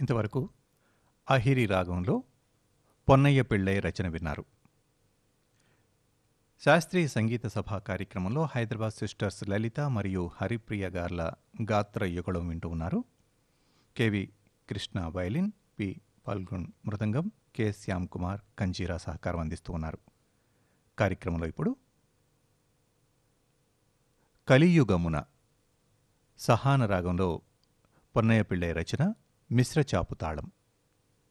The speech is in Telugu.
ఇంతవరకు అహిరి రాగంలో పొన్నయ్య పిళ్ళై రచన విన్నారు శాస్త్రీయ సంగీత సభ కార్యక్రమంలో హైదరాబాద్ సిస్టర్స్ లలిత మరియు హరిప్రియ గార్ల గాత్ర యుగళం వింటూ ఉన్నారు KV Krishna violin P Phalgun మృదంగం కె శ్యామ్ కుమార్ కంజీరా సహకారం అందిస్తూ ఉన్నారు కార్యక్రమంలో ఇప్పుడు కలియుగమున సహాన రాగంలో పొన్నయ్య పిళ్ళై రచన మిశ్ర చాపు తాళం